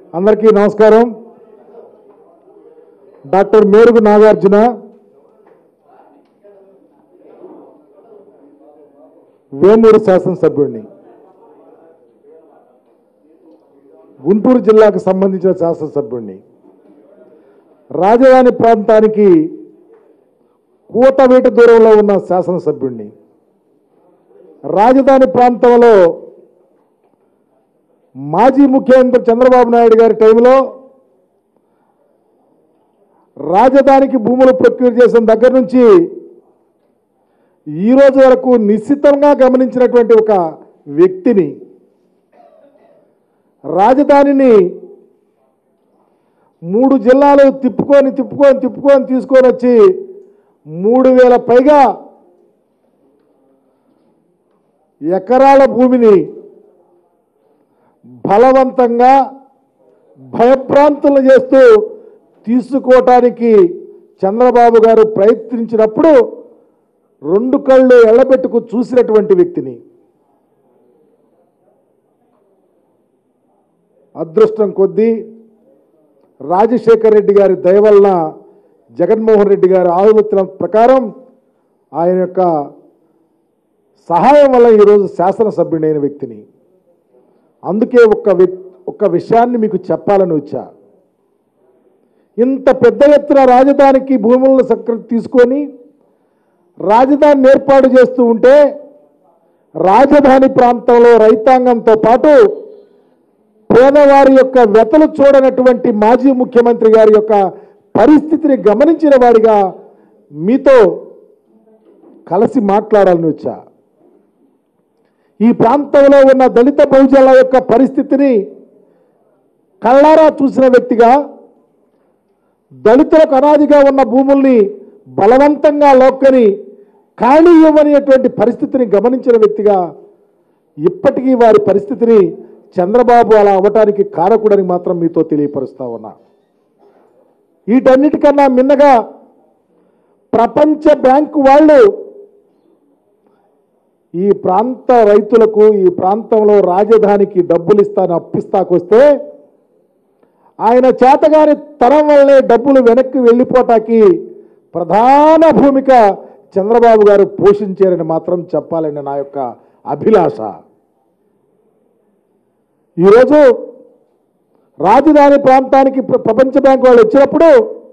అందరికీ నమస్కారం డాక్టర్ మేరుగు నాగార్జున వేమూరు శాసనసభ్యుడిని గుంటూరు జిల్లాకు సంబంధించిన శాసనసభ్యుడిని రాజధాని ప్రాంతానికి కూతవేట దూరంలో ఉన్న శాసనసభ్యుడిని రాజధాని ప్రాంతంలో మాజీ ముఖ్యమంత్రి చంద్రబాబు నాయుడు గారి టైంలో రాజధానికి భూములు ప్రొక్యూర్ చేసిన దగ్గర నుంచి ఈ రోజు వరకు నిశ్చితంగా గమనించినటువంటి ఒక వ్యక్తిని రాజధానిని మూడు జిల్లాలు తిప్పుకొని తిప్పుకొని తిప్పుకొని తీసుకొని వచ్చి మూడు వేల పైగా ఎకరాల భూమిని బలవంతంగా భయభ్రాంతులు చేస్తూ తీసుకోవటానికి చంద్రబాబు గారు ప్రయత్నించినప్పుడు రెండు కళ్ళు ఎళ్ళబెట్టుకు చూసినటువంటి వ్యక్తిని అదృష్టం కొద్దీ రాజశేఖర్ రెడ్డి గారి దయ వలన జగన్మోహన్ రెడ్డి గారి ఆలోచన ప్రకారం ఆయన యొక్క సహాయం వల్ల ఈరోజు శాసనసభ్యుడైన వ్యక్తిని అందుకే ఒక్క వ్యక్ ఒక్క విషయాన్ని మీకు చెప్పాలని వచ్చా ఇంత పెద్ద ఎత్తున రాజధానికి భూములను సక్ర తీసుకొని రాజధాని ఏర్పాటు చేస్తూ ఉంటే రాజధాని ప్రాంతంలో రైతాంగంతో పాటు పేదవారి యొక్క వ్యతలు చూడనటువంటి మాజీ ముఖ్యమంత్రి గారి యొక్క పరిస్థితిని గమనించిన వాడిగా మీతో కలిసి మాట్లాడాలని వచ్చా ఈ ప్రాంతంలో ఉన్న దళిత బహుజనుల యొక్క పరిస్థితిని కళ్ళారా చూసిన వ్యక్తిగా దళితులకు అనాదిగా ఉన్న భూముల్ని బలవంతంగా లోక్కని ఖాళీ ఇవ్వనిటువంటి పరిస్థితిని గమనించిన వ్యక్తిగా ఇప్పటికీ వారి పరిస్థితిని చంద్రబాబు అలా అవ్వటానికి కారకుడని మాత్రం మీతో తెలియపరుస్తా ఉన్నా వీటన్నిటికన్నా మిన్నగా ప్రపంచ బ్యాంకు వాళ్ళు ఈ ప్రాంత రైతులకు ఈ ప్రాంతంలో రాజధానికి డబ్బులు ఇస్తాను అప్పిస్తాకొస్తే ఆయన చేతగాని తరం వల్లే డబ్బులు వెనక్కి వెళ్ళిపోటానికి ప్రధాన భూమిక చంద్రబాబు గారు పోషించారని మాత్రం చెప్పాలని నా యొక్క అభిలాష ఈరోజు రాజధాని ప్రాంతానికి ప్ర- ప్రపంచ బ్యాంక్ వాళ్ళు వచ్చినప్పుడు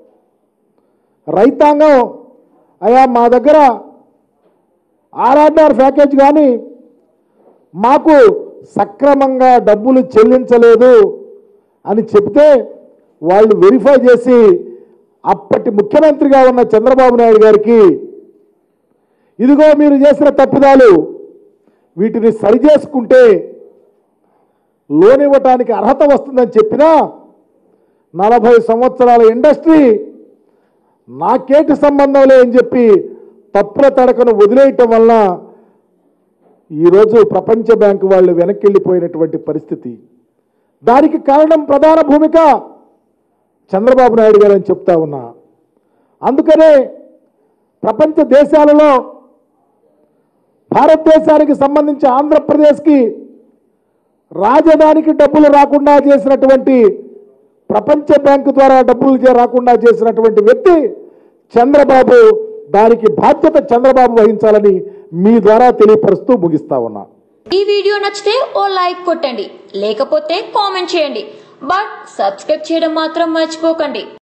రైతాంగం అయా మా దగ్గర ఆర్ఆర్ఆర్ ప్యాకేజ్ కానీ మాకు సక్రమంగా డబ్బులు చెల్లించలేదు అని చెప్తే వాళ్ళు వెరిఫై చేసి అప్పటి ముఖ్యమంత్రిగా ఉన్న చంద్రబాబు నాయుడు గారికి ఇదిగో మీరు చేసిన తప్పిదాలు వీటిని సరిచేసుకుంటే లోన్ ఇవ్వటానికి అర్హత వస్తుందని చెప్పినా నలభై సంవత్సరాల ఇండస్ట్రీ నాకేటి సంబంధం లేదని చెప్పి తప్పుల తడకను వదిలేయటం వలన ఈరోజు ప్రపంచ బ్యాంకు వాళ్ళు వెనక్కి వెళ్ళిపోయినటువంటి పరిస్థితి దానికి కారణం ప్రధాన భూమిక చంద్రబాబు నాయుడు గారు అని చెప్తా ఉన్నా అందుకనే ప్రపంచ దేశాలలో భారతదేశానికి సంబంధించి ఆంధ్రప్రదేశ్కి రాజధానికి డబ్బులు రాకుండా చేసినటువంటి ప్రపంచ బ్యాంకు ద్వారా డబ్బులు చే- రాకుండా చేసినటువంటి వ్యక్తి చంద్రబాబు దానికి బాధ్యత చంద్రబాబు వహించాలని మీ ద్వారా తెలియపరుస్తూ ముగిస్తా ఉన్నా ఈ వీడియో నచ్చితే ఓ లైక్ కొట్టండి లేకపోతే కామెంట్ చేయండి బట్ సబ్స్క్రైబ్ చేయడం మాత్రం మర్చిపోకండి